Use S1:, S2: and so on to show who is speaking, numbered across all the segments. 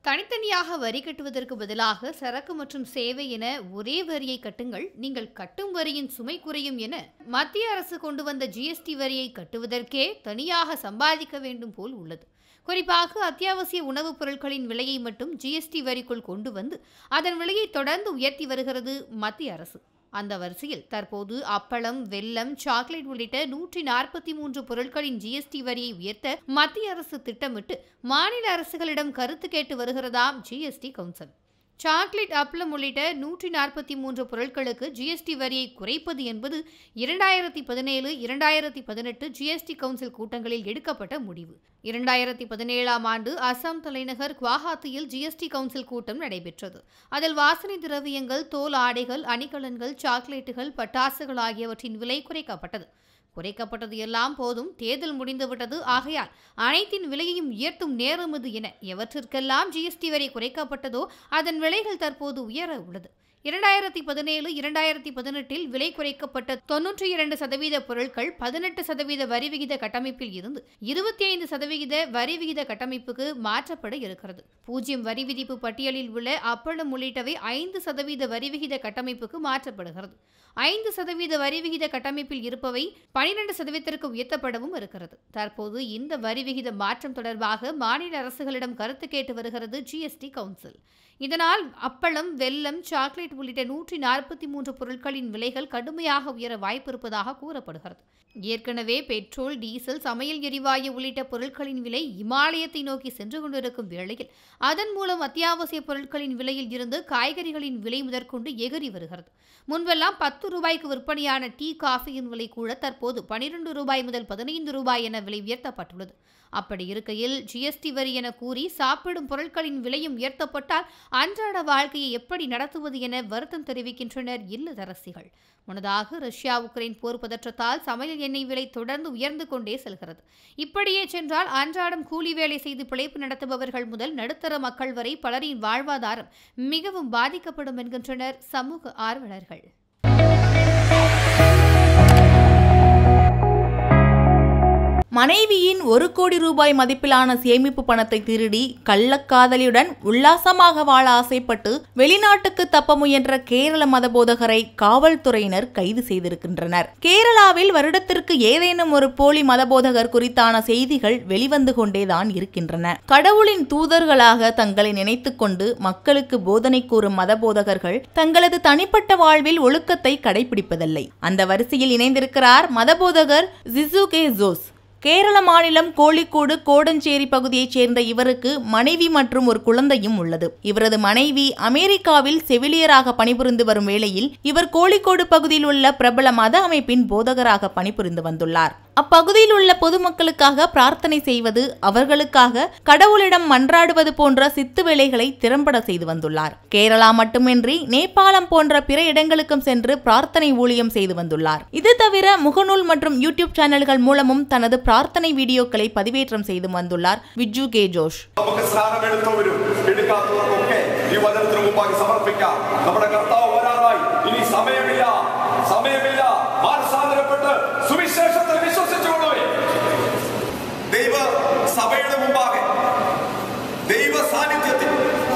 S1: தனித்தனியாக வரி கட்டுவதற்கு பதிலாக சரக்கு மற்றும் சேவை என ஒரே வரியை கட்டுங்கள் நீங்கள் கட்டும் வரியின் சுமை குறையும் என மத்திய அரசு கொண்டு வந்த ஜிஎஸ்டி வரியை கட்டுவதற்கே தனியாக சம்பாதிக்க வேண்டும் போல் உள்ளது குறிப்பாக அத்தியாவசிய உணவுப் பொருட்களின் விலையை மட்டும் ஜிஎஸ்டி வரிக்குள் கொண்டு வந்து அதன் விலையை தொடர்ந்து உயர்த்தி வருகிறது மத்திய அரசு அந்த வரிசையில் தற்போது அப்பளம் வெல்லம் சாக்லேட் உள்ளிட்ட நூற்றி நாற்பத்தி மூன்று பொருட்களின் ஜிஎஸ்டி வரியை உயர்த்த மத்திய அரசு திட்டமிட்டு மாநில அரசுகளிடம் கருத்து கேட்டு வருகிறதாம் ஜிஎஸ்டி கவுன்சில் சாக்லேட் அப்பளம் உள்ளிட்ட நூற்றி நாற்பத்தி மூன்று பொருட்களுக்கு ஜிஎஸ்டி வரியை குறைப்பது என்பது இரண்டாயிரத்தி பதினேழு இரண்டாயிரத்தி பதினெட்டு ஜிஎஸ்டி கவுன்சில் கூட்டங்களில் எடுக்கப்பட்ட முடிவு இரண்டாயிரத்தி பதினேழாம் ஆண்டு அசாம் தலைநகர் குவாஹாத்தியில் ஜிஎஸ்டி கவுன்சில் கூட்டம் நடைபெற்றது அதில் வாசனை திரவியங்கள் தோல் ஆடைகள் அணிகலன்கள் சாக்லேட்டுகள் பட்டாசுகள் ஆகியவற்றின் விலை குறைக்கப்பட்டது குறைக்கப்பட்டது எல்லாம் போதும் தேர்தல் முடிந்துவிட்டது ஆகையால் அனைத்தின் விலையையும் உயர்த்தும் நேரம் இது என எவற்றிற்கெல்லாம் ஜிஎஸ்டி வரி குறைக்கப்பட்டதோ அதன் விலைகள் தற்போது உயர உள்ளது இரண்டாயிரத்தி பதினேழு இரண்டாயிரத்தி பதினெட்டில் விலை குறைக்கப்பட்ட தொன்னூற்றி இரண்டு சதவீத பொருட்கள் பதினெட்டு சதவீத வரி விகித கட்டமைப்பில் இருந்து இருபத்தி ஐந்து சதவிகித வரி விகித கட்டமைப்புக்கு மாற்றப்பட இருக்கிறது பூஜ்ஜியம் வரி விதிப்பு பட்டியலில் உள்ள அப்பளம் உள்ளிட்டவை ஐந்து சதவீத வரி விகித கட்டமைப்புக்கு மாற்றப்படுகிறது ஐந்து சதவீத வரி விகித கட்டமைப்பில் இருப்பவை பனிரெண்டு சதவீதத்திற்கு உயர்த்தப்படவும் இருக்கிறது தற்போது இந்த வரி விகித மாற்றம் தொடர்பாக மாநில அரசுகளிடம் கருத்து கேட்டு வருகிறது ஜிஎஸ்டி கவுன்சில் இதனால் அப்பளம் வெல்லம் சாக்லேட் உள்ளிட்ட நூற்றி நாற்பத்தி மூன்று பொருட்களின் விலைகள் கடுமையாக உயர வாய்ப்பு இருப்பதாக கூறப்படுகிறது ஏற்கனவே பெட்ரோல் டீசல் சமையல் எரிவாயு உள்ளிட்ட பொருட்களின் விலை இமாலயத்தை நோக்கி சென்று கொண்டிருக்கும் வேளையில் அதன் மூலம் அத்தியாவசிய பொருட்களின் விலையில் இருந்து காய்கறிகளின் விலை முதற்கொண்டு எகிரி வருகிறது முன்பெல்லாம் பத்து ரூபாய்க்கு விற்பனையான டீ காஃபியின் விலை கூட தற்போது பனிரெண்டு ரூபாய் முதல் பதினைந்து ரூபாய் என விலை உயர்த்தப்பட்டுள்ளது அப்படி இருக்கையில் ஜிஎஸ்டி வரி என கூறி சாப்பிடும் பொருட்களின் விலையும் உயர்த்தப்பட்டால் அன்றாட வாழ்க்கையை எப்படி நடத்துவது என வருத்தம் தெரிவிக்கின்றனர் இல்லதரசிகள் முன்னதாக ரஷ்யா உக்ரைன் போர் பதற்றத்தால் சமையல் எண்ணெய் விலை தொடர்ந்து உயர்ந்து கொண்டே செல்கிறது இப்படியே சென்றால் அன்றாடம் கூலி வேலை செய்து பிழைப்பு நடத்துபவர்கள் முதல் நடுத்தர மக்கள் வரை பலரின் வாழ்வாதாரம் மிகவும் பாதிக்கப்படும் என்கின்றனர் சமூக ஆர்வலர்கள்
S2: மனைவியின் ஒரு கோடி ரூபாய் மதிப்பிலான சேமிப்பு பணத்தை திருடி கள்ளக்காதலியுடன் உல்லாசமாக வாழ ஆசைப்பட்டு வெளிநாட்டுக்கு தப்ப முயன்ற கேரள மதபோதகரை காவல்துறையினர் கைது செய்திருக்கின்றனர் கேரளாவில் வருடத்திற்கு ஏதேனும் ஒரு போலி மதபோதகர் குறித்தான செய்திகள் வெளிவந்து கொண்டேதான் இருக்கின்றன கடவுளின் தூதர்களாக தங்களை நினைத்துக் கொண்டு மக்களுக்கு போதனை கூறும் மதபோதகர்கள் தங்களது தனிப்பட்ட வாழ்வில் ஒழுக்கத்தை கடைபிடிப்பதில்லை அந்த வரிசையில் இணைந்திருக்கிறார் மதபோதகர் ஜிசுகே ஜோஸ் கேரள மாநிலம் கோழிக்கோடு கோடஞ்சேரி பகுதியைச் சேர்ந்த இவருக்கு மனைவி மற்றும் ஒரு குழந்தையும் உள்ளது இவரது மனைவி அமெரிக்காவில் செவிலியராக பணிபுரிந்து வரும் வேளையில் இவர் கோழிக்கோடு பகுதியில் உள்ள பிரபல மத அமைப்பின் போதகராக பணிபுரிந்து வந்துள்ளார் அப்பகுதியில் உள்ள பொதுமக்களுக்காக பிரார்த்தனை செய்வது அவர்களுக்காக கடவுளிடம் மன்றாடுவது போன்ற சித்து வேலைகளை திறம்பட செய்து வந்துள்ளார் கேரளா மட்டுமின்றி நேபாளம் போன்ற பிற இடங்களுக்கும் சென்று பிரார்த்தனை ஊழியம் செய்து வந்துள்ளார் இது தவிர മുഖനൂൽ மற்றும் യൂട്യൂബ് ചാനലുകൾ മൂലമും തനത് പ്രാർത്ഥന വീഡിയോക്കളെ പതിവേറ്റം ചെയ്തു வந்துள்ளார் വിജു കെ ജോഷ്
S3: നമുക്ക് സ്നാനം എടുത്തവരും എടുക്കാത്തവർക്കൊക്കെ ഈ വചനത്തിന് മുമ്പാകെ സമർപ്പിക്കാം നമ്മുടെ കർത്താവ് വരാറായി ഇനി സമയമില്ല സമയമില്ല മാനസാന്തരപ്പെട്ട് സുവിശേഷത്തിൽ വിശ്വസിച്ചുകൊള്ളുവേ ദൈവ സഭയുടെ മുമ്പാകെ ദൈവ സാന്നിധ്യത്തിൽ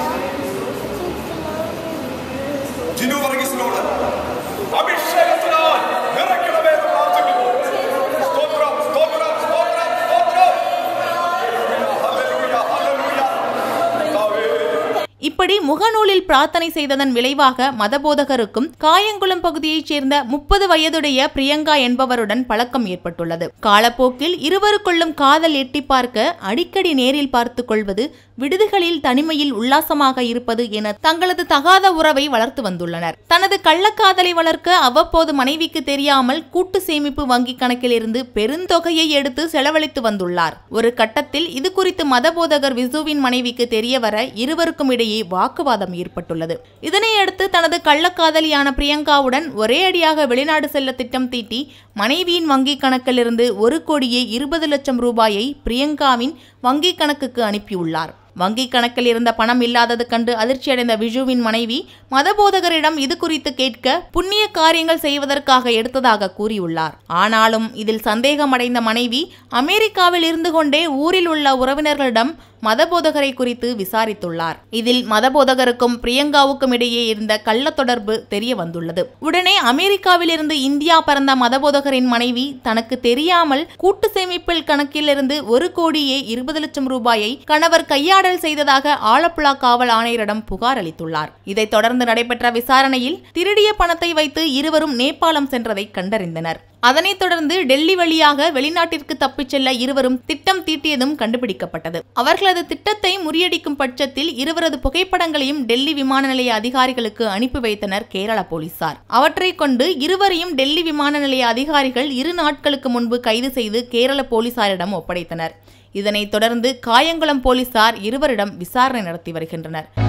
S3: ജിനു വർഗീസിനോട് അഭിഷേകത്തിനാൽ നിറയ്ക്കണമേ എന്ന് പ്രാർത്ഥിക്കുന്നു സ്തോത്രം സ്തോത്രം സ്തോത്രം സ്തോത്രം ഹല്ലേലൂയ ഹല്ലേലൂയ കർത്താവേ
S2: இப்படி முகநூலில் பிரார்த்தனை செய்ததன் விளைவாக மதபோதகருக்கும் காயங்குளம் பகுதியைச் சேர்ந்த முப்பது வயதுடைய பிரியங்கா என்பவருடன் பழக்கம் ஏற்பட்டுள்ளது காலப்போக்கில் இருவருக்குள்ளும் காதல் எட்டி பார்க்க அடிக்கடி நேரில் பார்த்து கொள்வது விடுதிகளில் தனிமையில் உல்லாசமாக இருப்பது என தங்களது தகாத உறவை வளர்த்து வந்துள்ளனர் தனது கள்ளக்காதலை வளர்க்க அவ்வப்போது மனைவிக்கு தெரியாமல் கூட்டு சேமிப்பு வங்கி கணக்கிலிருந்து பெருந்தொகையை எடுத்து செலவழித்து வந்துள்ளார் ஒரு கட்டத்தில் இது குறித்து மதபோதகர் விசுவின் மனைவிக்கு தெரியவர இருவருக்கும் இடையே வாக்குவாதம் ஏற்பட்டுள்ளது இதனையடுத்து தனது கள்ளக்காதலியான பிரியங்காவுடன் ஒரே அடியாக வெளிநாடு செல்ல திட்டம் தீட்டி மனைவியின் வங்கிக் கணக்கிலிருந்து ஒரு கோடியே இருபது லட்சம் ரூபாயை பிரியங்காவின் வங்கிக் கணக்குக்கு அனுப்பியுள்ளார் வங்கிக் கணக்கில் இருந்த பணம் இல்லாதது கண்டு அதிர்ச்சியடைந்த விஜுவின் மனைவி மதபோதகரிடம் இது குறித்து கேட்க புண்ணிய காரியங்கள் செய்வதற்காக எடுத்ததாக கூறியுள்ளார் ஆனாலும் இதில் சந்தேகமடைந்த மனைவி அமெரிக்காவில் இருந்து கொண்டே ஊரில் உள்ள உறவினர்களிடம் மதபோதகரை குறித்து விசாரித்துள்ளார் இதில் மதபோதகருக்கும் பிரியங்காவுக்கும் இடையே இருந்த கள்ள தொடர்பு தெரிய வந்துள்ளது உடனே அமெரிக்காவிலிருந்து இந்தியா பறந்த மதபோதகரின் மனைவி தனக்கு தெரியாமல் கூட்டு சேமிப்பில் கணக்கிலிருந்து ஒரு கோடியே இருபது லட்சம் ரூபாயை கணவர் கையாடல் செய்ததாக ஆலப்புழா காவல் ஆணையரிடம் புகார் அளித்துள்ளார் இதைத் தொடர்ந்து நடைபெற்ற விசாரணையில் திருடிய பணத்தை வைத்து இருவரும் நேபாளம் சென்றதை கண்டறிந்தனர் அதனைத் தொடர்ந்து டெல்லி வழியாக வெளிநாட்டிற்கு தப்பிச் செல்ல இருவரும் திட்டம் தீட்டியதும் கண்டுபிடிக்கப்பட்டது அவர்களது திட்டத்தை முறியடிக்கும் பட்சத்தில் இருவரது புகைப்படங்களையும் டெல்லி விமான நிலைய அதிகாரிகளுக்கு அனுப்பி வைத்தனர் கேரள போலீசார் அவற்றை கொண்டு இருவரையும் டெல்லி விமான நிலைய அதிகாரிகள் இரு நாட்களுக்கு முன்பு கைது செய்து கேரள போலீசாரிடம் ஒப்படைத்தனர் இதனைத் தொடர்ந்து காயங்குளம் போலீசார் இருவரிடம் விசாரணை நடத்தி வருகின்றனர்